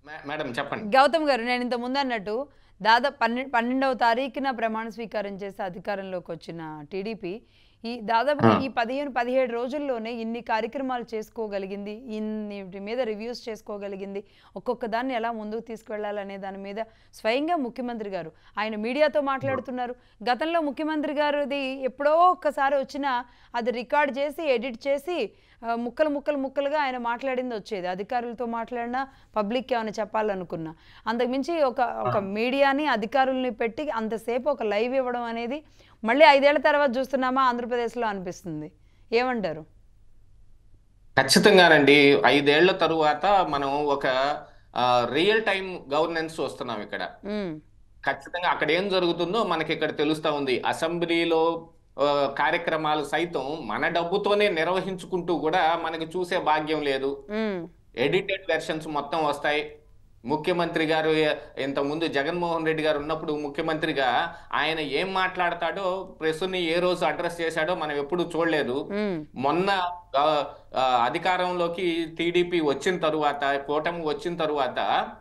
మే- madam చెప్పండి గౌతమ్ గారు నేను ఇంత ముందు అన్నట్టు దాదాపు పన్నె పన్నెండవ తారీఖున ప్రమాణ స్వీకారం చేసి అధికారంలోకి వచ్చిన టీడీపీ ఈ దాదాపు ఈ పదిహేను పదిహేడు రోజుల్లోనే ఇన్ని కార్యక్రమాలు చేసుకోగలిగింది ఇన్ని మీద రివ్యూస్ చేసుకోగలిగింది ఒక్కొక్క దాన్ని ఎలా ముందుకు తీసుకువెళ్ళాలనే దాని మీద స్వయంగా ముఖ్యమంత్రి గారు ఆయన మీడియాతో మాట్లాడుతున్నారు గతంలో ముఖ్యమంత్రి గారిది ఎప్పుడో ఒక్కసారి వచ్చినా అది రికార్డ్ చేసి ఎడిట్ చేసి ఆ, ముక్కలు ముక్కలు ముక్కలుగా ఆయన మాట్లాడింది వచ్చేది అధికారులతో మాట్లాడినా పబ్లిక్ ఏమైనా చెప్పాలనుకున్నా అంతకుమించి ఒక ఒక మీడియాని అధికారుల్ని పెట్టి అంతసేపు ఒక లైవ్ ఇవ్వడం అనేది మళ్ళీ ఐదేళ్ల తర్వాత చూస్తున్నామా ఆంధ్రప్రదేశ్లో అనిపిస్తుంది ఏమంటారు ఖచ్చితంగానండి ఐదేళ్ల తరువాత మనం ఒక రియల్ టైం గవర్నెన్స్ వస్తున్నాం ఇక్కడ ఉమ్, ఖచ్చితంగా అక్కడ ఏం జరుగుతుందో మనకి ఇక్కడ తెలుస్తా ఉంది అసెంబ్లీలో ఆ, కార్యక్రమాలు సైతం మన డబ్బుతోనే నిర్వహించుకుంటూ కూడా మనకి చూసే భాగ్యం లేదు ఉమ్, ఎడిటెడ్ వెర్షన్స్ మొత్తం వస్తాయి ముఖ్యమంత్రి గారు ఇంతకుముందు జగన్మోహన్ రెడ్డి గారు ఉన్నప్పుడు ముఖ్యమంత్రిగా ఆయన ఏం మాట్లాడతాడో ప్రెస్ని ఏ రోజు అడ్రస్ చేశాడో మనం ఎప్పుడు చూడలేదు ఉమ్, మొన్న ఆ, ఆ, అధికారంలోకి టీడీపీ వచ్చిన తరువాత కూటమి వచ్చిన తరువాత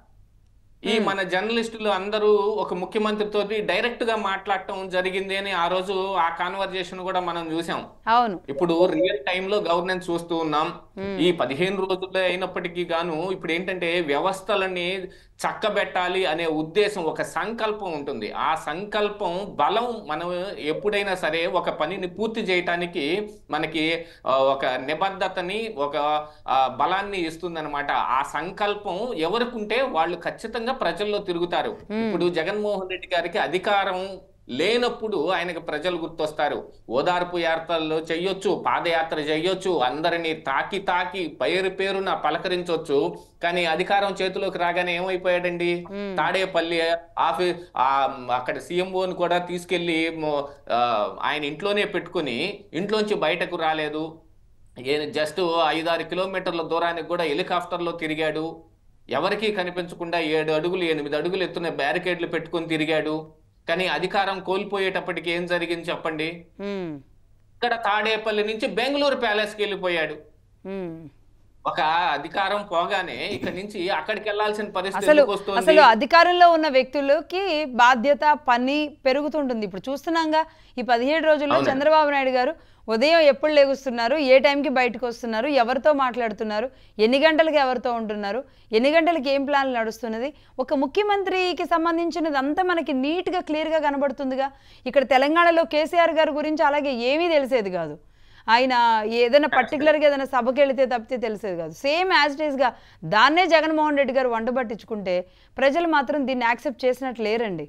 ఈ మన జర్నలిస్టులు అందరూ ఒక ముఖ్యమంత్రితో డైరెక్ట్ గా మాట్లాడటం జరిగింది అని ఆ రోజు ఆ కాన్వర్జేషన్ కూడా మనం చూసాం అవును ఇప్పుడు రియల్ టైమ్ లో గవర్నెన్స్ చూస్తూ ఉన్నాం ఈ పదిహేను రోజులే అయినప్పటికీ గాను ఇప్పుడు ఏంటంటే వ్యవస్థలని చక్కబెట్టాలి అనే ఉద్దేశం ఒక సంకల్పం ఉంటుంది ఆ సంకల్పం బలం మనం ఎప్పుడైనా సరే ఒక పనిని పూర్తి చేయటానికి మనకి ఆ, ఒక నిబద్ధతని ఒక ఆ, బలాన్ని ఇస్తుందన్నమాట ఆ సంకల్పం ఎవరికి ఉంటే వాళ్ళు ఖచ్చితంగా ప్రజల్లో తిరుగుతారు ఇప్పుడు జగన్మోహన్ రెడ్డి గారికి అధికారం లేనప్పుడు ఆయనకు ప్రజలు గుర్తొస్తారు ఓదార్పు యాత్రలు చెయ్యొచ్చు పాదయాత్ర చెయ్యొచ్చు అందరినీ తాకి తాకి పేరు పేరున పలకరించొచ్చు కానీ అధికారం చేతిలోకి రాగానే ఏమైపోయాడండి తాడేపల్లి ఆఫీస్ అక్కడ సీఎంఓని కూడా తీసుకెళ్లి మొ- ఆ, ఆయన ఇంట్లోనే పెట్టుకుని ఇంట్లోంచి బయటకు రాలేదు జస్ట్ ఐదారు కిలోమీటర్ల దూరానికి కూడా హెలికాప్టర్లో తిరిగాడు ఎవరికీ కనిపించకుండా ఏడు అడుగులు ఎనిమిది అడుగులు ఎత్తున బ్యారికేడ్లు పెట్టుకొని తిరిగాడు కానీ అధికారం కోల్పోయేటప్పటికి ఏం జరిగింది చెప్పండి ఉమ్, ఇక్కడ తాడేపల్లి నుంచి బెంగళూరు ప్యాలెస్కి వెళ్ళిపోయాడు ఉమ్. ఒక అధికారం పోగానే ఇక్కడి నుంచి అక్కడికి వెళ్ళాల్సిన పరిస్థితి అసలు ఎందుకు వస్తుంది అసలు అధికారంలో ఉన్న వ్యక్తులకి బాధ్యత పని పెరుగుతుంటుంది ఇప్పుడు చూస్తున్నాగా ఈ పదిహేడు రోజుల్లో అవునండి. చంద్రబాబు నాయుడు గారు ఉదయం ఎప్పుడు లేగుస్తున్నారు ఏ టైంకి బయటకు వస్తున్నారు ఎవరితో మాట్లాడుతున్నారు ఎన్ని గంటలకి ఎవరితో ఉంటున్నారు ఎన్ని గంటలకి ఏం ప్లాన్ నడుస్తున్నది ఒక ముఖ్యమంత్రికి సంబంధించినది అంతా మనకి నీట్గా క్లియర్గా కనబడుతుందిగా ఇక్కడ తెలంగాణలో కేసీఆర్ గారి గురించి అలాగే ఏమీ తెలిసేది కాదు ఆయన ఏదైనా పర్టికులర్గా ఏదైనా సభకి వెళితే తప్పితే తెలిసేది కాదు సేమ్ యాజ్ ఇట్ ఈస్గా దాన్నే జగన్మోహన్ రెడ్డి గారు వంట పట్టించుకుంటే ప్రజలు మాత్రం దీన్ని యాక్సెప్ట్ చేసినట్లు లేరండి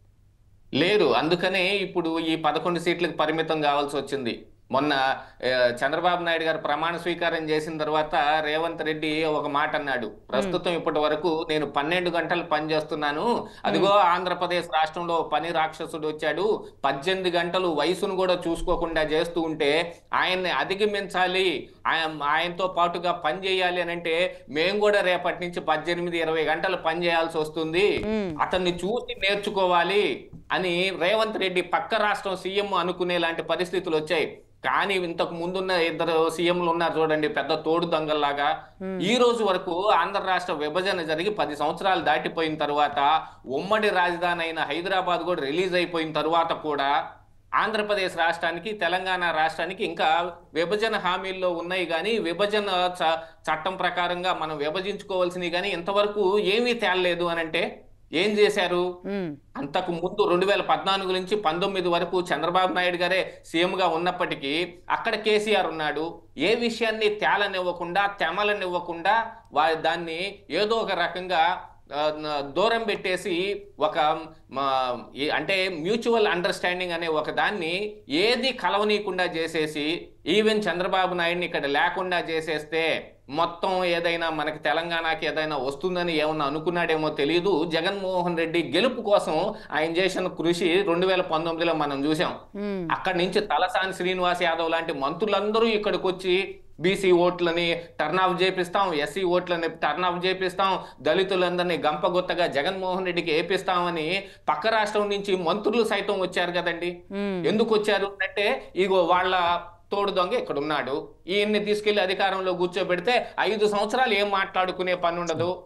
లేరు అందుకనే ఇప్పుడు ఈ పదకొండు సీట్లకు పరిమితం కావాల్సి వచ్చింది మొన్న ఆ, చంద్రబాబు నాయుడు గారు ప్రమాణ స్వీకారం చేసిన తర్వాత రేవంత్ రెడ్డి ఒక మాట అన్నాడు ప్రస్తుతం ఇప్పటి వరకు నేను పన్నెండు గంటలు పని చేస్తున్నాను అదిగో ఆంధ్రప్రదేశ్ రాష్ట్రంలో పని రాక్షసుడు వచ్చాడు పద్దెనిమిది గంటలు వయసును కూడా చూసుకోకుండా చేస్తూ ఉంటే ఆయన్ని అధిగమించాలి ఆయన ఆయనతో పాటుగా పని చేయాలి అని అంటే మేము కూడా రేపటి నుంచి పద్దెనిమిది ఇరవై గంటలు పని చేయాల్సి వస్తుంది అతన్ని చూసి నేర్చుకోవాలి అని రేవంత్ రెడ్డి పక్క రాష్ట్రం సీఎం అనుకునే లాంటి పరిస్థితులు వచ్చాయి కానీ ఇంతకు ముందున్న ఇద్దరు సీఎంలు ఉన్నారు చూడండి పెద్ద తోడు దొంగల్లాగా ఈ రోజు వరకు ఆంధ్ర రాష్ట్ర విభజన జరిగి పది సంవత్సరాలు దాటిపోయిన తర్వాత ఉమ్మడి రాజధాని అయిన హైదరాబాద్ కూడా రిలీజ్ అయిపోయిన తర్వాత కూడా ఆంధ్రప్రదేశ్ రాష్ట్రానికి తెలంగాణ రాష్ట్రానికి ఇంకా విభజన హామీల్లో ఉన్నాయి కానీ విభజన చ- చట్టం ప్రకారంగా మనం విభజించుకోవాల్సినవి కానీ ఇంతవరకు ఏమీ తేలలేదు అని అంటే ఏం చేశారు ఉమ్, అంతకు ముందు రెండు వేల పద్నాలుగు నుంచి పంతొమ్మిది వరకు చంద్రబాబు నాయుడు గారే సీఎం గా ఉన్నప్పటికీ అక్కడ కేసీఆర్ ఉన్నాడు ఏ విషయాన్ని తేలనివ్వకుండా తెమలనివ్వకుండా వా దాన్ని ఏదో ఒక రకంగా ఆ, న- దూరం పెట్టేసి ఒక మ, ఈ- అంటే మ్యూచువల్ అండర్స్టాండింగ్ అనే ఒక దాన్ని ఏది కలవనీయకుండా చేసేసి ఈవెన్ చంద్రబాబు నాయుడిని ఇక్కడ లేకుండా చేసేస్తే మొత్తం ఏదైనా మనకి తెలంగాణకి ఏదైనా వస్తుందని ఏమన్నా అనుకున్నాడేమో తెలియదు జగన్మోహన్ రెడ్డి గెలుపు కోసం ఆయన చేసిన కృషి రెండు వేల పంతొమ్మిదిలో మనం చూసాం ఉమ్, అక్కడి నుంచి తలసాని శ్రీనివాస్ యాదవ్ లాంటి మంత్రులందరూ ఇక్కడికి వచ్చి బీసీ ఓట్లని టర్న్ ఆఫ్ చేపిస్తాం ఎస్సీ ఓట్లని టర్న్ ఆఫ్ చేపిస్తాం దళితులందరినీ గంపగొత్తగా జగన్మోహన్ రెడ్డికి ఏపిస్తామని పక్క రాష్ట్రం నుంచి మంత్రులు సైతం వచ్చారు కదండి ఉమ్. ఎందుకు వచ్చారు అంటే ఇగో వాళ్ళ తోడు దొంగ ఇక్కడ ఉన్నాడు ఈయన్ని తీసుకెళ్లి అధికారంలో కూర్చోబెడితే ఐదు సంవత్సరాలు ఏం మాట్లాడుకునే పని ఉండదు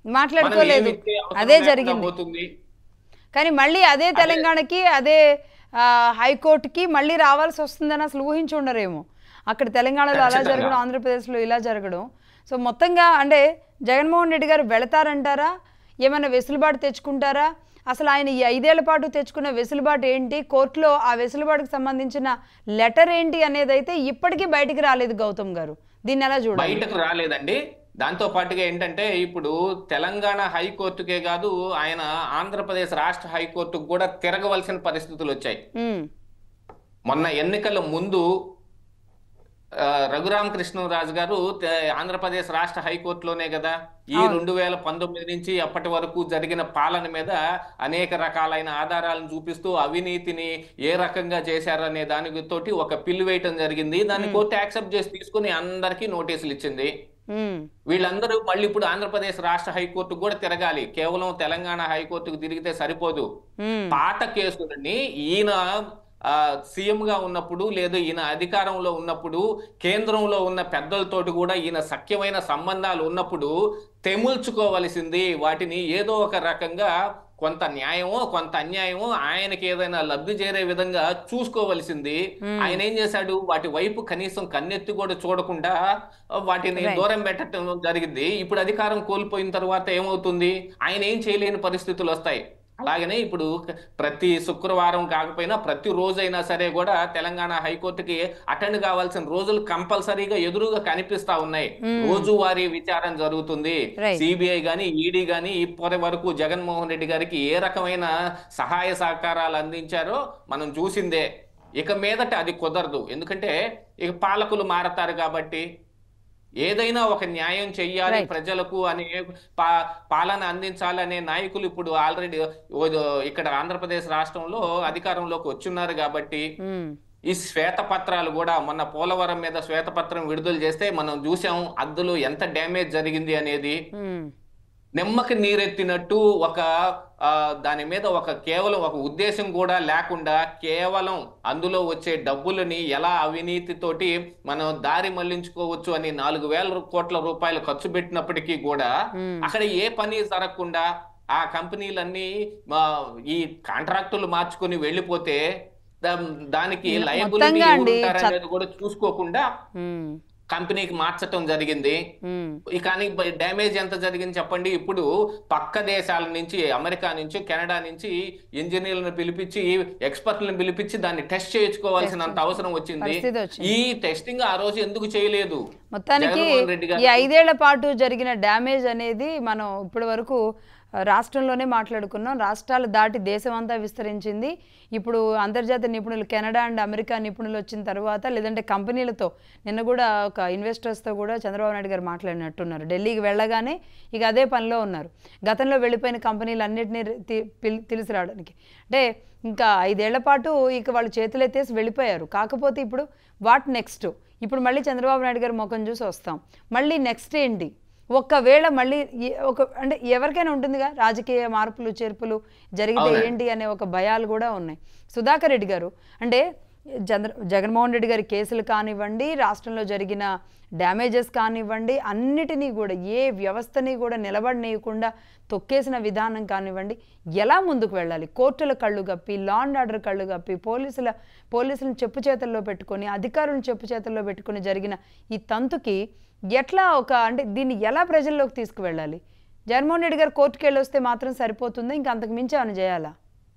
మాట్లాడుకోలేదు మనం ఏమి ఇచ్చే అవసరం అదే లేకుండా జరిగింది పోతుంది కానీ మళ్ళీ అదే తెలంగాణకి అదే ఆ, హైకోర్టుకి మళ్ళీ రావాల్సి వస్తుందని అసలు ఊహించి ఉండరేమో అక్కడ తెలంగాణలో అలా ఖచ్చితంగా. జరగడం ఆంధ్రప్రదేశ్లో ఇలా జరగడం సో మొత్తంగా అంటే జగన్మోహన్ రెడ్డి గారు వెళతారంటారా ఏమైనా వెసులుబాటు తెచ్చుకుంటారా అసలు ఆయన ఈ ఐదేళ్ల పాటు తెచ్చుకున్న వెసులుబాటు ఏంటి కోర్టులో ఆ వెసులుబాటుకు సంబంధించిన లెటర్ ఏంటి అనేది అయితే ఇప్పటికీ బయటికి రాలేదు గౌతమ్ గారు దీన్ని ఎలా చూడాలి బయటకు రాలేదండి దాంతో పాటుగా ఏంటంటే ఇప్పుడు తెలంగాణ హైకోర్టుకే కాదు ఆయన ఆంధ్రప్రదేశ్ రాష్ట్ర హైకోర్టుకు కూడా తిరగవలసిన పరిస్థితులు వచ్చాయి ఉమ్, మొన్న ఎన్నికల ముందు ఆ, రఘురామకృష్ణరాజు గారు తె- ఆంధ్రప్రదేశ్ రాష్ట్ర హైకోర్టులోనే కదా ఈ రెండు వేల పంతొమ్మిది నుంచి అప్పటి వరకు జరిగిన పాలన మీద అనేక రకాలైన ఆధారాలను చూపిస్తూ అవినీతిని ఏ రకంగా చేశారనే దాని తోటి ఒక పిల్లు వేయటం జరిగింది దాన్ని కోర్టు యాక్సెప్ట్ చేసి తీసుకుని అందరికీ నోటీసులు ఇచ్చింది ఉమ్, వీళ్ళందరూ మళ్ళీ ఇప్పుడు ఆంధ్రప్రదేశ్ రాష్ట్ర హైకోర్టుకు కూడా తిరగాలి కేవలం తెలంగాణ హైకోర్టుకు తిరిగితే సరిపోదు ఉమ్, పాత కేసులని ఈయన ఆ, సీఎం గా ఉన్నప్పుడు లేదా ఈయన అధికారంలో ఉన్నప్పుడు కేంద్రంలో ఉన్న పెద్దలతోటి కూడా ఈయన సఖ్యమైన సంబంధాలు ఉన్నప్పుడు తెముల్చుకోవలసింది వాటిని ఏదో ఒక రకంగా కొంత న్యాయమో కొంత అన్యాయమో ఆయనకి ఏదైనా లబ్ధి చేరే విధంగా చూసుకోవలసింది ఆయన ఏం చేశాడు వాటి వైపు కనీసం కన్నెత్తి కూడా చూడకుండా ఆ, వాటిని Right. దూరం పెట్టడం జరిగింది ఇప్పుడు అధికారం కోల్పోయిన తర్వాత ఏమవుతుంది ఆయన ఏం చేయలేని పరిస్థితులు వస్తాయి అలాగనే ఇప్పుడు క- ప్రతి శుక్రవారం కాకపోయినా ప్రతి రోజైనా సరే కూడా తెలంగాణ హైకోర్టుకి అటెండ్ కావాల్సిన రోజులు కంపల్సరీగా ఎదురుగా కనిపిస్తా ఉన్నాయి రోజువారీ విచారణ జరుగుతుంది Right. సిబిఐ గాని ఈడీ గాని ఇప్పటి వరకు జగన్మోహన్ రెడ్డి గారికి ఏ రకమైన సహాయ సహకారాలు అందించారో మనం చూసిందే ఇక మీదట అది కుదరదు ఎందుకంటే ఇక పాలకులు మారతారు కాబట్టి ఏదైనా ఒక న్యాయం చెయ్యాలి Right. ప్రజలకు అనే పా పాలన అందించాలనే నాయకులు ఇప్పుడు ఆల్రెడీ ఇక్కడ ఆంధ్రప్రదేశ్ రాష్ట్రంలో అధికారంలోకి వచ్చున్నారు కాబట్టి ఉమ్, ఈ శ్వేతపత్రాలు కూడా మొన్న పోలవరం మీద శ్వేతపత్రం విడుదల చేస్తే మనం చూసాం అందులో ఎంత డ్యామేజ్ జరిగింది అనేది ఉమ్, నిమ్మకి నీరెత్తినట్టు ఒక ఆ, దాని మీద ఒక కేవలం ఒక ఉద్దేశం కూడా లేకుండా కేవలం అందులో వచ్చే డబ్బులని ఎలా అవినీతితోటి మనం దారి మళ్లించుకోవచ్చు అని నాలుగు వేల కోట్ల రూపాయలు ఖర్చు పెట్టినప్పటికీ కూడా ఉమ్. అక్కడ ఏ పని జరగకుండా ఆ కంపెనీలన్నీ ఆ, ఈ కాంట్రాక్టులు మార్చుకొని వెళ్ళిపోతే దా- దానికి మొత్తంగా లయబిలిటీ అండి, అనేది కూడా చూసుకోకుండా ఉమ్, కంపెనీకి మార్చటం జరిగింది ఉమ్, ఈ కానీ డ్యామేజ్ ఎంత జరిగింది చెప్పండి ఇప్పుడు పక్క దేశాల నుంచి అమెరికా నుంచి కెనడా నుంచి ఇంజనీర్లను పిలిపించి ఎక్స్పర్ట్లను పిలిపించి దాన్ని టెస్ట్ చేయించుకోవాల్సినంత అవసరం వచ్చింది పరిస్థితి వచ్చింది ఈ టెస్టింగ్ ఆ రోజు ఎందుకు చేయలేదు మొత్తానికి జగన్మోహన్ రెడ్డి గారు ఈ ఐదేళ్ల పాటు జరిగిన డ్యామేజ్ అనేది మనం ఇప్పటి వరకు ఆ, రాష్ట్రంలోనే మాట్లాడుకున్నాం రాష్ట్రాలు దాటి దేశం అంతా విస్తరించింది ఇప్పుడు అంతర్జాతీయ నిపుణులు కెనడా అండ్ అమెరికా నిపుణులు వచ్చిన తర్వాత లేదంటే కంపెనీలతో నిన్న కూడా ఒక ఇన్వెస్టర్స్తో కూడా చంద్రబాబు నాయుడు గారు మాట్లాడినట్టున్నారు ఢిల్లీకి వెళ్ళగానే ఇక అదే పనిలో ఉన్నారు గతంలో వెళ్ళిపోయిన కంపెనీలు అన్నింటినీ తెలిసి రావడానికి అంటే ఇంకా ఐదేళ్ల పాటు ఇక వాళ్ళు చేతులు ఎత్తేసి వెళ్ళిపోయారు కాకపోతే ఇప్పుడు వాట్ నెక్స్ట్ ఇప్పుడు మళ్ళీ చంద్రబాబు నాయుడు గారి ముఖం చూసి వస్తాం మళ్ళీ నెక్స్ట్ ఏంటి ఒక్కవేళ మళ్ళీ ఏ- ఒక అంటే ఎవరికైనా ఉంటుందిగా రాజకీయ మార్పులు చేర్పులు జరిగితే అవునండి. ఏంటి అనే ఒక భయాలు కూడా ఉన్నాయి సుధాకర్ రెడ్డి గారు అంటే చంద్ర జగన్మోహన్ రెడ్డి గారి కేసులు కానివ్వండి రాష్ట్రంలో జరిగిన డ్యామేజెస్ కానివ్వండి అన్నిటినీ కూడా ఏ వ్యవస్థని కూడా నిలబడనీయకుండా తొక్కేసిన విధానం కానివ్వండి ఎలా ముందుకు వెళ్ళాలి కోర్టుల కళ్ళు గప్పి లా అండ్ ఆర్డర్ కళ్ళు గప్పి పోలీసుల పోలీసులను చెప్పు చేతుల్లో పెట్టుకొని అధికారులను చెప్పు చేతుల్లో పెట్టుకొని జరిగిన ఈ తంతుకి ఎట్లా ఒక అంటే దీన్ని ఎలా ప్రజల్లోకి తీసుకువెళ్ళాలి జగన్మోహన్ రెడ్డి గారు కోర్టుకి వెళ్ళి వస్తే మాత్రం సరిపోతుందా ఇంకా అంతకు మించి ఏమైనా చేయాలా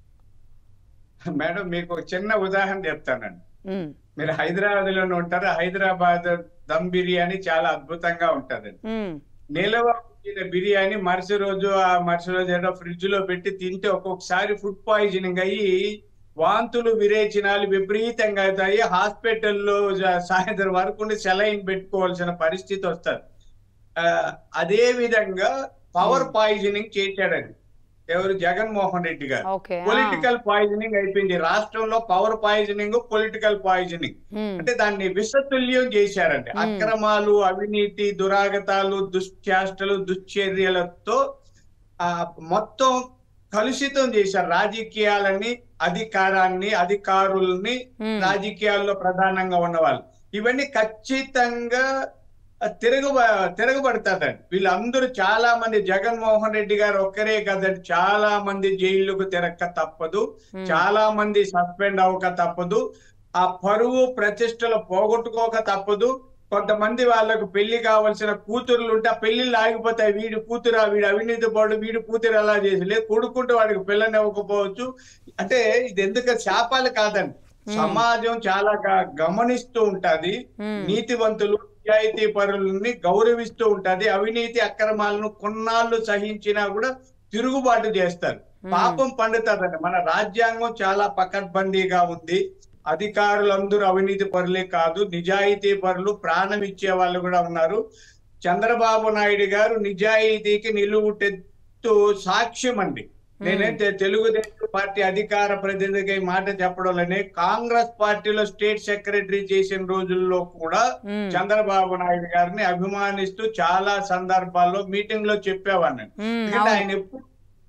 మేడం మీకు ఒక చిన్న ఉదాహరణ చెప్తానండి ఉమ్, మీరు హైదరాబాద్ లోనే ఉంటారు హైదరాబాద్ దమ్ బిర్యానీ చాలా అద్భుతంగా ఉంటదండి ఉమ్, నిలవ ఉంచిన బిర్యానీ మరుసటి రోజు ఆ మరుసటి రోజు ఏదో ఫ్రిడ్జ్ లో పెట్టి తింటే ఒక్కొక్కసారి ఫుడ్ పాయిజనింగ్ అయ్యి వాంతులు విరేచనాలు విపరీతంగా అవుతాయి హాస్పిటల్లో జ- సాయంత్రం వరకు ఉండి సెలైన్ పెట్టుకోవాల్సిన పరిస్థితి వస్తుంది ఆ, అదే విధంగా పవర్ పాయిజనింగ్ చేశాడండి ఎవరు జగన్మోహన్ రెడ్డి గారు ఓకే ఆ, పొలిటికల్ పాయిజనింగ్ అయిపోయింది రాష్ట్రంలో power poisoning political poisoning um, అంటే దాన్ని విషతుల్యం చేశారండి Hmm. అక్రమాలు అవినీతి దురాగతాలు దుశ్చేష్టలు దుశ్చర్యలతో ఆ మొత్తం కలుషితం చేశారు రాజకీయాలని అధికారాన్ని అధికారుల్ని ఉమ్, రాజకీయాల్లో ప్రధానంగా ఉన్నవాళ్ళు ఇవన్నీ ఖచ్చితంగా తిరగ తిరగబడతాదండి వీళ్ళందరూ చాలా మంది జగన్మోహన్ రెడ్డి గారు ఒక్కరే కదండి చాలా మంది జైళ్ళకు తిరక్క తప్పదు ఉమ్, చాలా మంది సస్పెండ్ అవ్వక తప్పదు ఆ పరువు ప్రతిష్టలు పోగొట్టుకోక తప్పదు కొంతమంది వాళ్ళకు పెళ్లి కావాల్సిన కూతుర్లు ఉంటే ఆ పెళ్లిళ్ళు ఆగిపోతాయి వీడి కూతురు వీడి అవినీతి పడు వీడి కూతురు ఎలా చేసి లేదు కొడుకుంటే వాడికి పిల్లని ఇవ్వకపోవచ్చు అంటే ఇది ఎందుకు శాపాలు కాదండి సమాజం చాలా గా- గమనిస్తూ ఉంటది ఉమ్, నీతివంతులు నిజాయితీ పరులని గౌరవిస్తూ ఉంటది అవినీతి అక్రమాలను కొన్నాళ్ళు సహించినా కూడా తిరుగుబాటు చేస్తారు పాపం పండుతుందండి మన రాజ్యాంగం చాలా పకడ్బందీగా ఉంది అధికారులందరూ అవినీతి పరులే కాదు నిజాయితీ పరులు ప్రాణం ఇచ్చే వాళ్ళు కూడా ఉన్నారు చంద్రబాబు నాయుడు గారు నిజాయితీకి నిలువుటెత్తు సాక్ష్యం అండి నేనైతే తెలుగుదేశం పార్టీ అధికార ప్రతినిధిగా ఈ మాట చెప్పడంలోనే కాంగ్రెస్ పార్టీలో స్టేట్ సెక్రటరీ చేసిన రోజుల్లో కూడా ఉమ్, చంద్రబాబు నాయుడు గారిని అభిమానిస్తూ చాలా సందర్భాల్లో మీటింగ్ లో చెప్పేవాడిని ఉమ్, ఎందుకంటే అవును. ఆయన ఎప్పుడు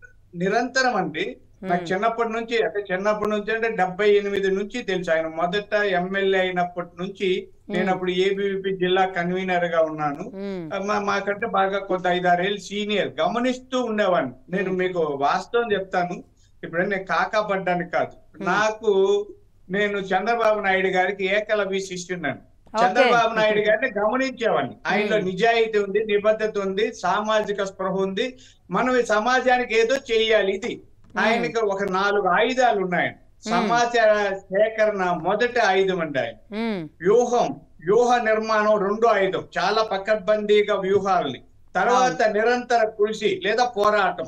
నిరంతరం అండి నాకు చిన్నప్పటి నుంచి అంటే చిన్నప్పటి నుంచి అంటే డెబ్బై ఎనిమిది నుంచి తెలుసు ఆయన మొదట ఎమ్మెల్యే అయినప్పటి నుంచి నేను అప్పుడు ఏబీవీపీ జిల్లా కన్వీనర్ గా ఉన్నాను ఉమ్, మా- మాకంటే బాగా కొంత ఐదారేళ్ళు సీనియర్ గమనిస్తూ ఉండేవాడిని నేను మీకు వాస్తవం చెప్తాను ఇప్పుడు నేను కాకా పడ్డానికి కాదు నాకు నేను చంద్రబాబు నాయుడు గారికి ఏకలవ్య శిష్యున్నాను Okay. చంద్రబాబు నాయుడు గారిని గమనించేవాడిని ఆయనలో నిజాయితీ ఉంది నిబద్ధత ఉంది సామాజిక స్పృహ ఉంది మనం ఈ సమాజానికి ఏదో చెయ్యాలి ఇది ఆయనకి ఒక నాలుగు ఆయుధాలు ఉన్నాయి సమాచార సేకరణ మొదటి ఆయుధం అండి ఆయన ఉమ్, వ్యూహం వ్యూహ నిర్మాణం రెండో ఆయుధం చాలా పకడ్బందీగా వ్యూహాలని తర్వాత నిరంతర కృషి లేదా పోరాటం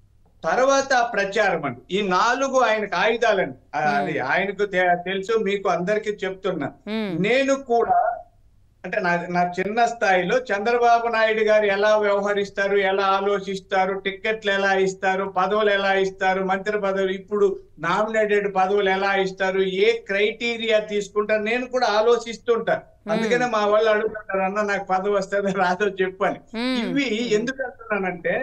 తర్వాత ప్రచారం అండి ఈ నాలుగు ఆయనకు ఆయుధాలండి అది ఆయనకు తె- తెలుసు మీకు అందరికీ చెప్తున్నా ఉమ్, నేను కూడా అంటే నా నా చిన్న స్థాయిలో చంద్రబాబు నాయుడు గారు ఎలా వ్యవహరిస్తారు ఎలా ఆలోచిస్తారు టిక్కెట్లు ఎలా ఇస్తారు పదవులు ఎలా ఇస్తారు మంత్రి పదవులు ఇప్పుడు నామినేటెడ్ పదవులు ఎలా ఇస్తారు ఏ క్రైటీరియా తీసుకుంటారు నేను కూడా ఆలోచిస్తుంటా అందుకనే మా వాళ్ళు అడుగుతుంటారు అన్న నాకు పదవి వస్తుందో రాదో చెప్పని ఉమ్, ఇవి ఎందుకు అంటున్నానంటే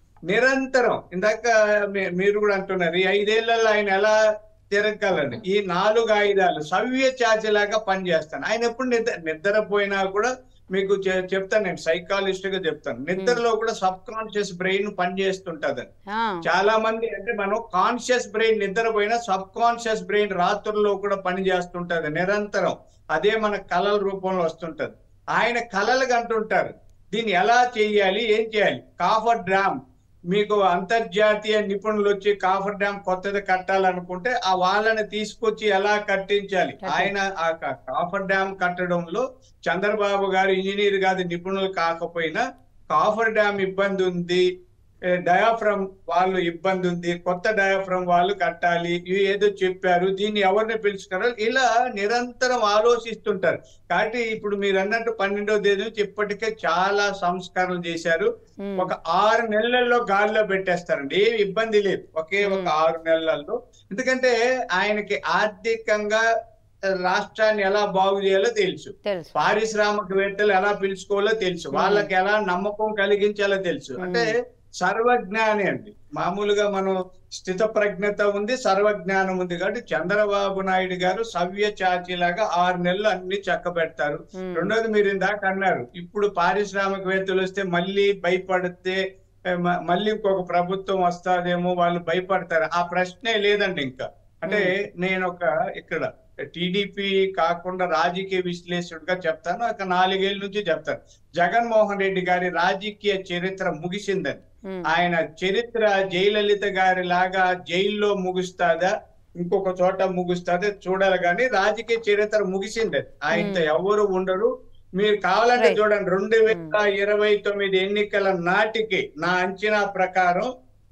నిరంతరం ఇందాక మీ- మీరు కూడా అంటున్నారు ఈ ఐదేళ్లలో ఆయన ఎలా తిరగలండి ఈ నాలుగు ఆయుధాలు సవ్య చాచిలాగా పనిచేస్తాను ఆయన ఎప్పుడు నిద్ర నిద్రపోయినా కూడా మీకు చె- చెప్తాను నేను సైకాలజిస్ట్ గా చెప్తాను నిద్రలో కూడా సబ్ కాన్షియస్ బ్రెయిన్ పనిచేస్తుంటదని ఆ, చాలా మంది అంటే మనం కాన్షియస్ బ్రెయిన్ నిద్రపోయినా సబ్ కాన్షియస్ బ్రెయిన్ రాత్రుల్లో కూడా పని చేస్తుంటది నిరంతరం అదే మన కళల రూపంలో వస్తుంటది ఆయన కళలు అంటుంటారు దీన్ని ఎలా చేయాలి ఏం చేయాలి కాఫర్ డ్యామ్ మీకు అంతర్జాతీయ నిపుణులు వచ్చి కాఫర్ డ్యామ్ కొత్తది కట్టాలనుకుంటే ఆ వాళ్ళని తీసుకొచ్చి ఎలా కట్టించాలి ఆయన ఆ క- కాఫర్ డ్యామ్ కట్టడంలో చంద్రబాబు గారు ఇంజనీర్ కాదు నిపుణులు కాకపోయినా కాఫర్ డ్యామ్ ఇబ్బంది ఉంది డయాఫ్రమ్ వాళ్ళు ఇబ్బంది ఉంది కొత్త డయాఫ్రమ్ వాళ్ళు కట్టాలి ఇవి ఏదో చెప్పారు దీన్ని ఎవరిని పిలుచుకున్నారు ఇలా నిరంతరం ఆలోచిస్తుంటారు కాబట్టి ఇప్పుడు మీరు అన్నట్టు పన్నెండవ తేదీ నుంచి ఇప్పటికే చాలా సంస్కరణలు చేశారు ఉమ్, ఒక ఆరు నెలల్లో గాల్లో పెట్టేస్తారండి ఏ ఇబ్బంది లేదు ఒకే ఒక ఆరు నెలల్లో ఎందుకంటే ఆయనకి ఆర్థికంగా రాష్ట్రాన్ని ఎలా బాగు చేయాలో తెలుసు తెలుసు పారిశ్రామికవేత్తలు ఎలా పిలుచుకోవాలో తెలుసు వాళ్ళకి ఎలా నమ్మకం కలిగించాలో తెలుసు అంటే సర్వజ్ఞాని అండి మామూలుగా మనం స్థిత ప్రజ్ఞత ఉంది సర్వజ్ఞానం ఉంది కాబట్టి చంద్రబాబు నాయుడు గారు సవ్య చాచిలాగా ఆరు నెలలు అన్ని చక్క పెడతారు ఉమ్, రెండోది మీరు ఇందాక అన్నారు ఇప్పుడు పారిశ్రామికవేత్తలు వస్తే మళ్ళీ భయపడితే ఏ, మ- మళ్ళీ ఇంకొక ప్రభుత్వం వస్తాదేమో వాళ్ళు భయపడతారు ఆ ప్రశ్నే లేదండి ఇంకా అంటే నేను ఒక ఇక్కడ టీడీపీ కాకుండా రాజకీయ విశ్లేషకుడిగా చెప్తాను ఒక నాలుగేళ్ల నుంచి చెప్తాను జగన్మోహన్ రెడ్డి గారి రాజకీయ చరిత్ర ముగిసిందని ఉమ్, ఆయన చరిత్ర జయలలిత గారి లాగా జైల్లో ముగుస్తాదా ఇంకొక చోట ముగుస్తాదా చూడాలి కానీ రాజకీయ చరిత్ర ముగిసింది ఆయనతో ఎవరు ఉండరు మీరు కావాలంటే Right. చూడండి రెండు వేల ఇరవై తొమ్మిది ఎన్నికల నాటికి నా అంచనా ప్రకారం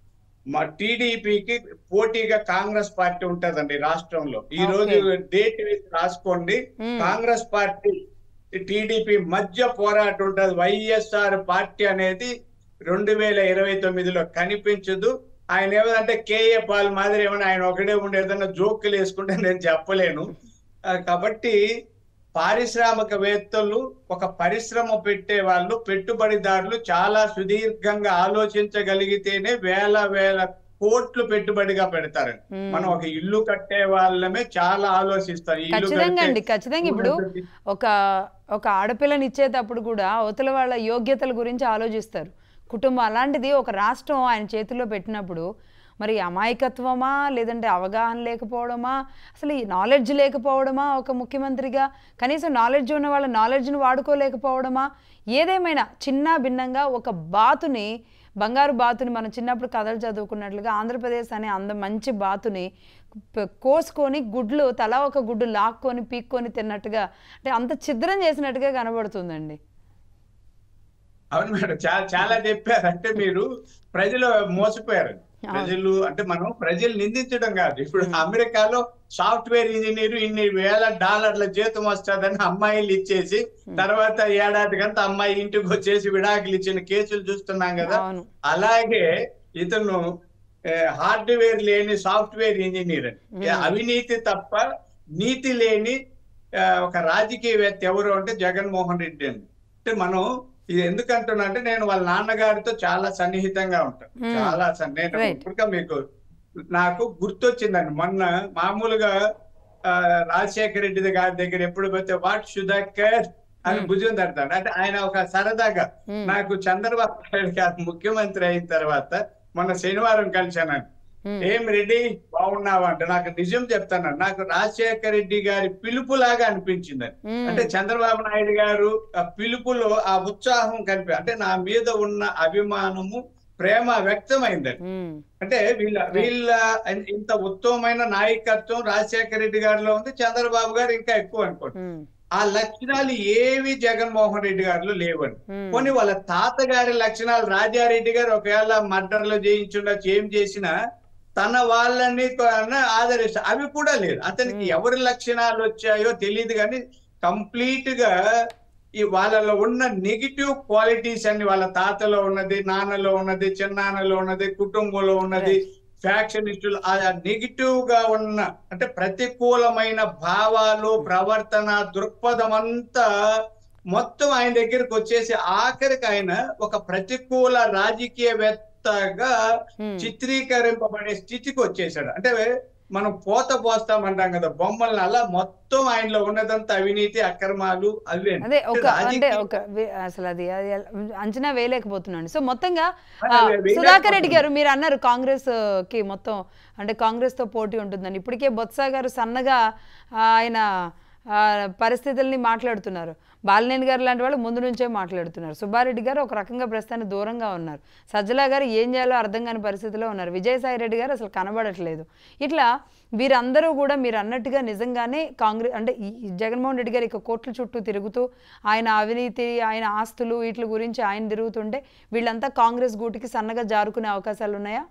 మా టీడీపీకి పోటీగా కాంగ్రెస్ పార్టీ ఉంటదండి రాష్ట్రంలో ఈ రోజు డేట్ వేసి రాసుకోండి ఉమ్, కాంగ్రెస్ పార్టీ టీడీపీ మధ్య పోరాటం ఉంటది వైఎస్ఆర్ పార్టీ అనేది రెండు వేల ఇరవై తొమ్మిదిలో కనిపించదు ఆయన ఏమంటే కేఏ పాల్ మాదిరి ఏమైనా ఆయన ఒకడే ఉండి ఏదైనా జోకులు వేసుకుంటే నేను చెప్పలేను ఆ, కాబట్టి పారిశ్రామికవేత్తలు ఒక పరిశ్రమ పెట్టే వాళ్ళు పెట్టుబడిదారులు చాలా సుదీర్ఘంగా ఆలోచించగలిగితేనే వేల వేల కోట్లు పెట్టుబడిగా పెడతారు మ్మ్. మనం ఒక ఇల్లు కట్టే వాళ్ళమే చాలా ఆలోచిస్తారు ఈ ఇల్లు ఖచ్చితంగా కడితే అండి ఖచ్చితంగా ఇప్పుడు ఒక ఒక ఆడపిల్లని ఇచ్చేటప్పుడు కూడా అవతల వాళ్ళ యోగ్యతల గురించి ఆలోచిస్తారు కుటుంబం అలాంటిది ఒక రాష్ట్రం ఆయన చేతిలో పెట్టినప్పుడు మరి అమాయకత్వమా లేదంటే అవగాహన లేకపోవడమా అసలు ఈ నాలెడ్జ్ లేకపోవడమా ఒక ముఖ్యమంత్రిగా కనీసం నాలెడ్జ్ ఉన్న వాళ్ళ నాలెడ్జ్ని వాడుకోలేకపోవడమా ఏదేమైనా చిన్న భిన్నంగా ఒక బాతుని బంగారు బాతుని మనం చిన్నప్పుడు కథలు చదువుకున్నట్లుగా ఆంధ్రప్రదేశ్ అనే అంద మంచి బాతుని ప- కోసుకొని గుడ్లు తలా ఒక గుడ్డు లాక్కొని పీక్కొని తిన్నట్టుగా అంటే అంత ఛిద్రం చేసినట్టుగా కనబడుతుందండి అవును మేడం చాలా చాలా చెప్పారు అంటే మీరు ప్రజలు మోసపోయారు ప్రజలు అంటే మనం ప్రజలు నిందించడం కాదు ఇప్పుడు అమెరికాలో సాఫ్ట్వేర్ ఇంజనీర్ ఇన్ని వేల డాలర్ల జీతం వస్తుందని అమ్మాయిలు ఇచ్చేసి తర్వాత ఏడాదికంతా అమ్మాయి ఇంటికి వచ్చేసి విడాకులు ఇచ్చిన కేసులు చూస్తున్నాం కదా అవును అలాగే ఇతను హార్డ్వేర్ లేని సాఫ్ట్వేర్ ఇంజనీర్ అని అవినీతి తప్ప నీతి లేని ఆ, ఒక రాజకీయవేత్త ఎవరు అంటే జగన్మోహన్ రెడ్డి అని అంటే మనం ఇది ఎందుకంటున్నా అంటే నేను వాళ్ళ నాన్నగారితో చాలా సన్నిహితంగా ఉంటాను Hmm. చాలా సన్ని- నేను Right. ఇప్పటికే మీకు నాకు గుర్తొచ్చిందండి మొన్న మామూలుగా ఆ, రాజశేఖర రెడ్డి గారి దగ్గర ఎప్పుడు పోతే వాట్ సుధాకర్ అని భుజం తడతాడు అంటే ఆయన ఒక సరదాగా Hmm. నాకు చంద్రబాబు నాయుడు గారు ముఖ్యమంత్రి అయిన తర్వాత మొన్న శనివారం కలిశాను Hmm. ఏం రెడ్డి బాగున్నావా అంటే నాకు నిజం చెప్తాను నాకు రాజశేఖర రెడ్డి గారి పిలుపులాగా అనిపించింది అది. Hmm. అంటే చంద్రబాబు నాయుడు గారు ఆ పిలుపులో ఆ ఉత్సాహం కనిపి అంటే నా మీద ఉన్న అభిమానము ప్రేమ వ్యక్తమైంది Hmm. అంటే వీళ్ళ వీళ్ళ ఇంత ఉత్తమమైన నాయకత్వం రాజశేఖర రెడ్డి గారిలో ఉంది చంద్రబాబు గారు ఇంకా ఎక్కువ అనుకోండి Hmm. ఆ లక్షణాలు ఏవి జగన్మోహన్ రెడ్డి గారిలో లేవండి Hmm. కొన్ని వాళ్ళ తాతగారి లక్షణాలు రాజారెడ్డి గారు ఒకవేళ మర్డర్లు చేయించుండొచ్చు ఏం చేసినా తన వాళ్ళని ఆదరిస్తారు అవి కూడా లేదు అతనికి ఎవరి లక్షణాలు వచ్చాయో తెలియదు కానీ కంప్లీట్ గా ఈ వాళ్ళలో ఉన్న నెగిటివ్ క్వాలిటీస్ అన్ని వాళ్ళ తాతలో ఉన్నది నాన్నలో ఉన్నది చిన్నాన్నలో ఉన్నది కుటుంబంలో ఉన్నది ఫ్యాక్షనిస్టులు ఆ నెగిటివ్ గా ఉన్న అంటే ప్రతికూలమైన భావాలు ప్రవర్తన దృక్పథం అంతా మొత్తం ఆయన దగ్గరికి వచ్చేసి ఆఖరికి ఆయన ఒక ప్రతికూల రాజకీయవేత్తగా Hmm. చిత్రీకరింపబడే స్థితికి వచ్చేసాడు అంటే మనం పోత పోస్తామంటాం కదా బొమ్మల్ని అలా మొత్తం ఆయనలో ఉన్నదంతా అవినీతి అక్రమాలు అవే అదే ఒక అంటే రాజకీయ- ఒక వే- అసలు అది అది ఎలా- అంచనా వేయలేకపోతున్నాను సో మొత్తంగా అదే, ఆ, వే- వేయలేకపోతున్నాను. సుధాకర్ రెడ్డి గారు మీరు అన్నారు కాంగ్రెస్ కి మొత్తం అంటే కాంగ్రెస్ తో పోటీ ఉంటుందని ఇప్పటికే బొత్స గారు సన్నగా ఆ, ఆయన ఆ, పరిస్థితుల్ని మాట్లాడుతున్నారు బాలినేని గారు లాంటి వాళ్ళు ముందు నుంచే మాట్లాడుతున్నారు సుబ్బారెడ్డి గారు ఒక రకంగా ప్రస్తుతానికి దూరంగా ఉన్నారు సజ్జలా గారు ఏం చేయాలో అర్థం కాని పరిస్థితిలో ఉన్నారు విజయసాయి రెడ్డి గారు అసలు కనబడట్లేదు ఇట్లా వీరందరూ కూడా మీరు అన్నట్టుగా నిజంగానే కాంగ్రెస్ అంటే ఈ ఈ జగన్మోహన్ రెడ్డి గారు ఇక కోట్ల చుట్టూ తిరుగుతూ ఆయన అవినీతి ఆయన ఆస్తులు వీటి గురించి ఆయన తిరుగుతుంటే వీళ్ళంతా కాంగ్రెస్ గూటికి సన్నగా జారుకునే అవకాశాలు ఉన్నాయా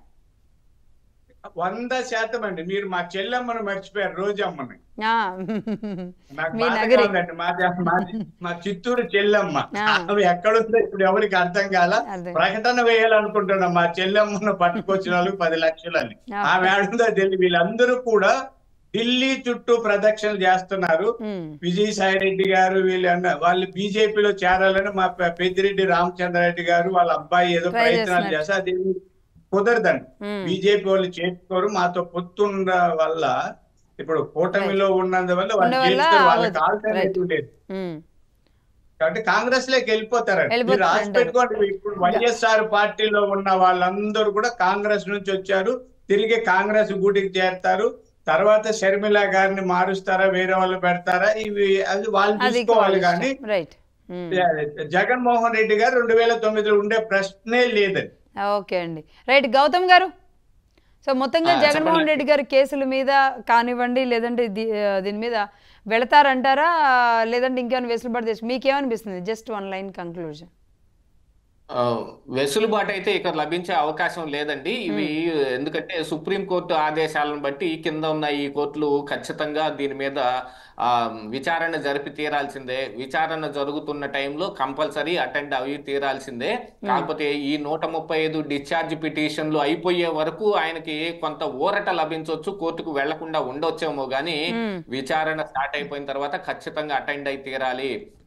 వంద శాతం అండి మీరు మా చెల్లెమ్మను మర్చిపోయారు రోజమ్మని ఆ, నాకు మీ బాధగా నగరి ఉందండి మాది మాది మా చిత్తూరు చెల్లెమ్మ ఆ. ఆమె ఎక్కడుందో ఇప్పుడు ఎవరికి అర్థం కాల అర్థం. ప్రకటన వేయాలనుకుంటున్నాం మా చెల్లెమ్మను పట్టుకొచ్చిన వాళ్ళకి పది లక్షలని ఆ. ఆమె ఆడుందో తెలియదు వీళ్ళందరూ కూడా ఢిల్లీ చుట్టూ ప్రదక్షిణలు చేస్తున్నారు ఉమ్, విజయసాయి రెడ్డి గారు వీళ్ళు అన్న వాళ్ళు బీజేపీలో చేరాలని మా పె- పెద్దిరెడ్డి రామచంద్రారెడ్డి గారు వాళ్ళ అబ్బాయి ఏదో Try ప్రయత్నాలు చేస్తున్నారు. చేస్తే అది కుదరదండి ఉమ్, బీజేపీ వాళ్ళు చేసుకోరు మాతో పొత్తుండ వల్ల ఇప్పుడు కూటమిలో ఉన్నందువల్ల వాళ్ళు ఉన్నవల్ల చేస్తారు వాళ్ళకి అవ్వదు. ఆల్టర్నేటివ్ లేదు ఉమ్, కాబట్టి కాంగ్రెస్ లోకి వెళ్ళిపోతారండి మీరు వెళ్ళిపోతారు రాసి అంటారు. పెట్టుకోండి ఇప్పుడు వైఎస్ఆర్ పార్టీలో ఉన్న వాళ్ళందరూ కూడా కాంగ్రెస్ నుంచి వచ్చారు తిరిగి కాంగ్రెస్ గూటికి చేరుతారు తర్వాత షర్మిల గారిని మారుస్తారా వేరే వాళ్ళు పెడతారా ఇవి అది వాళ్ళు అది చూసుకోవాలి కానీ రైట్ ఉమ్. జగన్మోహన్ రెడ్డి గారు రెండు వేల తొమ్మిదిలో ఉండే ప్రశ్నే లేదండి ఓకే అండి రైట్ గౌతమ్ గారు సో మొత్తంగా ఆ, జగన్మోహన్ చెప్పండి. రెడ్డి గారి కేసుల మీద కానివ్వండి లేదంటే దీ- ఆ, దీని మీద వెళతారంటారా లేదంటే ఇంకేమైనా వెసులుబాటు తెచ్చు మీకేమనిపిస్తుంది జస్ట్ వన్ లైన్ కంక్లూజన్ ఆ, వెసులుబాటు అయితే ఇక లభించే అవకాశం లేదండి ఇవి ఎందుకంటే సుప్రీంకోర్టు ఆదేశాలను బట్టి కింద ఉన్న ఈ కోర్టులు ఖచ్చితంగా దీని మీద ఆ, విచారణ జరిపి తీరాల్సిందే విచారణ జరుగుతున్న టైంలో కంపల్సరీ అటెండ్ అవి తీరాల్సిందే కాకపోతే ఈ నూట ముప్పై ఐదు డిశ్చార్జ్ పిటిషన్లు అయిపోయే వరకు ఆయనకి కొంత ఊరట లభించవచ్చు కోర్టుకు వెళ్లకుండా ఉండొచ్చేమో గానీ విచారణ స్టార్ట్ అయిపోయిన తర్వాత ఖచ్చితంగా అటెండ్ అయి తీరాలి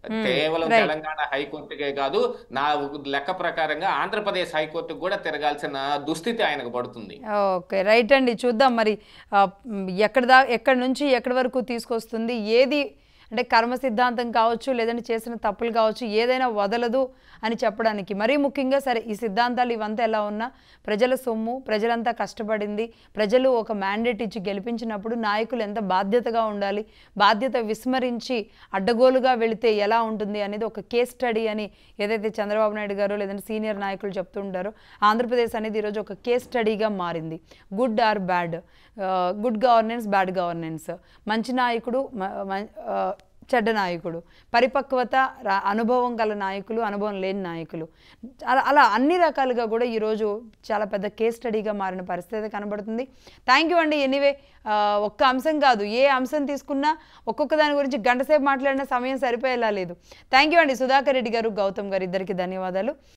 కేవలం right. తెలంగాణ హైకోర్టుకే కాదు నా లెక్క ప్రకారంగా ఆంధ్రప్రదేశ్ హైకోర్టుకు కూడా తిరగాల్సిన దుస్థితి ఆయనకు పడుతుంది ఓకే రైట్ అండి చూద్దాం మరి ఆ, మ్, ఎక్కడ దా ఎక్కడి నుంచి ఎక్కడి వరకు తీసుకొస్తుంది ఏది అంటే కర్మ సిద్ధాంతం కావచ్చు లేదంటే చేసిన తప్పులు కావచ్చు ఏదైనా వదలదు అని చెప్పడానికి మరీ ముఖ్యంగా సరే ఈ సిద్ధాంతాలు ఇవంతా ఎలా ఉన్నా ప్రజల సొమ్ము ప్రజలంతా కష్టపడింది ప్రజలు ఒక మ్యాండేట్ ఇచ్చి గెలిపించినప్పుడు నాయకులు ఎంత బాధ్యతగా ఉండాలి బాధ్యత విస్మరించి అడ్డగోలుగా వెళితే ఎలా ఉంటుంది అనేది ఒక కేస్ స్టడీ అని ఏదైతే చంద్రబాబు నాయుడు గారు లేదంటే సీనియర్ నాయకులు చెప్తుంటారో ఆంధ్రప్రదేశ్ అనేది ఈరోజు ఒక కేస్ స్టడీగా మారింది good or bad good governance bad governance మంచి నాయకుడు మ- మ- ఆ, చెడ్డ నాయకుడు పరిపక్వత రా- అనుభవం గల నాయకులు అనుభవం లేని నాయకులు అలా అలా అన్ని రకాలుగా కూడా ఈరోజు చాలా పెద్ద కేస్ స్టడీగా మారిన పరిస్థితి కనబడుతుంది థ్యాంక్ యూ అండి ఎనీవే ఒక్క అంశం కాదు ఏ అంశం తీసుకున్నా ఒక్కొక్క దాని గురించి గంట సేపు మాట్లాడిన సమయం సరిపోయేలా లేదు థ్యాంక్ యూ అండి సుధాకర్ రెడ్డి గారు గౌతమ్ గారు ఇద్దరికి ధన్యవాదాలు